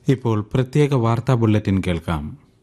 ഇപ്പോൾ പ്രത്യേക വാർത്താ ബുള്ളറ്റിൻ കേൾക്കാം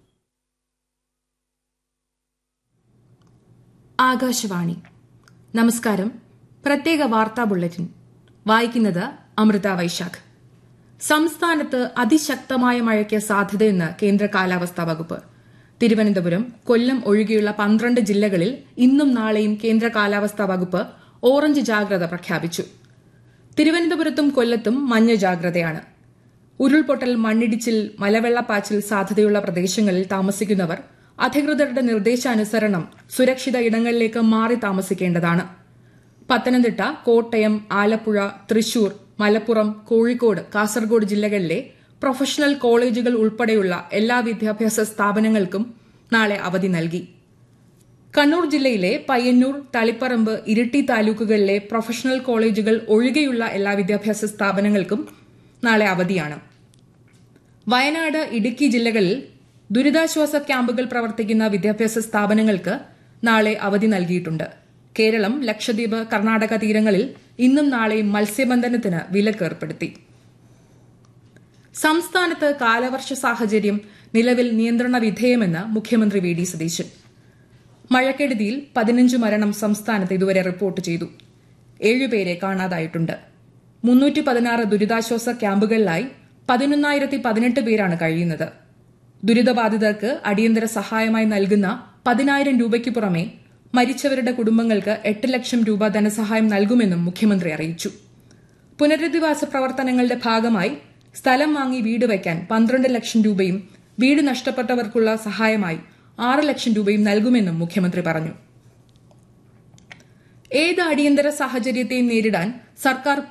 ആകാശവാണി നമസ്കാരം പ്രത്യേക വാർത്താ ബുള്ളറ്റിൻ വായിക്കുന്നത് അമൃത വൈശാഖ് സംസ്ഥാനത്ത് അതിശക്തമായ മഴയ്ക്ക് സാധ്യതയെന്ന് കേന്ദ്ര കാലാവസ്ഥാ വകുപ്പ് തിരുവനന്തപുരം കൊല്ലം ഒഴികെയുള്ള പന്ത്രണ്ട് ജില്ലകളിൽ ഇന്നും നാളെയും കേന്ദ്ര കാലാവസ്ഥാ വകുപ്പ് ഓറഞ്ച് ജാഗ്രത പ്രഖ്യാപിച്ചു തിരുവനന്തപുരത്തും കൊല്ലത്തും മഞ്ഞ ജാഗ്രതയാണ് ഉരുൾപൊട്ടൽ മണ്ണിടിച്ചിൽ മലവെള്ളപ്പാച്ചിൽ സാധ്യതയുള്ള പ്രദേശങ്ങളിൽ താമസിക്കുന്നവർ അധികൃതരുടെ നിർദ്ദേശാനുസരണം സുരക്ഷിത ഇടങ്ങളിലേക്ക് മാറി താമസിക്കേണ്ടതാണ് പത്തനംതിട്ട കോട്ടയം ആലപ്പുഴ തൃശൂർ മലപ്പുറം കോഴിക്കോട് കാസർഗോഡ് ജില്ലകളിലെ പ്രൊഫഷണൽ കോളേജുകൾ ഉൾപ്പെടെയുള്ള എല്ലാ വിദ്യാഭ്യാസ സ്ഥാപനങ്ങൾക്കും നാളെ അവധി നൽകി കണ്ണൂർ ജില്ലയിലെ പയ്യന്നൂർ തളിപ്പറമ്പ് ഇരിട്ടി താലൂക്കുകളിലെ പ്രൊഫഷണൽ കോളേജുകൾ ഒഴികെയുള്ള എല്ലാ വിദ്യാഭ്യാസ സ്ഥാപനങ്ങൾക്കും നാളെ അവധിയാണ് വയനാട് ഇടുക്കി ജില്ലകളിൽ ദുരിതാശ്വാസ ക്യാമ്പുകൾ പ്രവർത്തിക്കുന്ന വിദ്യാഭ്യാസ സ്ഥാപനങ്ങൾക്ക് നാളെ അവധി നൽകിയിട്ടുണ്ട് കേരളം ലക്ഷദ്വീപ് കർണാടക തീരങ്ങളിൽ ഇന്നും നാളെയും മത്സ്യബന്ധനത്തിന് വിലക്ക് ഏർപ്പെടുത്തി സംസ്ഥാനത്ത് കാലവർഷ സാഹചര്യം നിലവിൽ നിയന്ത്രണ വിധേയമെന്ന് മുഖ്യമന്ത്രി വി ഡി സതീശൻ മഴക്കെടുതിയിൽ പതിനഞ്ച് മരണം സംസ്ഥാനത്ത് ഇതുവരെ റിപ്പോർട്ട് ചെയ്തു ഏഴുപേരെ കാണാതായിട്ടുണ്ട് മുന്നൂറ്റി പതിനാറ് ദുരിതാശ്വാസ ക്യാമ്പുകളിലായി പതിനൊന്നായിരത്തി പതിനെട്ട് പേരാണ് കഴിയുന്നത് ദുരിതബാധിതർക്ക് അടിയന്തര സഹായമായി നൽകുന്ന പതിനായിരം രൂപയ്ക്ക് പുറമെ മരിച്ചവരുടെ കുടുംബങ്ങൾക്ക് എട്ട് ലക്ഷം രൂപ ധനസഹായം നൽകുമെന്നും മുഖ്യമന്ത്രി അറിയിച്ചു പുനരധിവാസ പ്രവർത്തനങ്ങളുടെ ഭാഗമായി സ്ഥലം വാങ്ങി വീട് വയ്ക്കാൻ പന്ത്രണ്ട് ലക്ഷം രൂപയും വീട് നഷ്ടപ്പെട്ടവർക്കുള്ള സഹായമായി ആറ് ലക്ഷം രൂപയും നൽകുമെന്നും മുഖ്യമന്ത്രി പറഞ്ഞു ഏത് അടിയന്തര സാഹചര്യത്തെയും നേരിടാൻ സർക്കാർ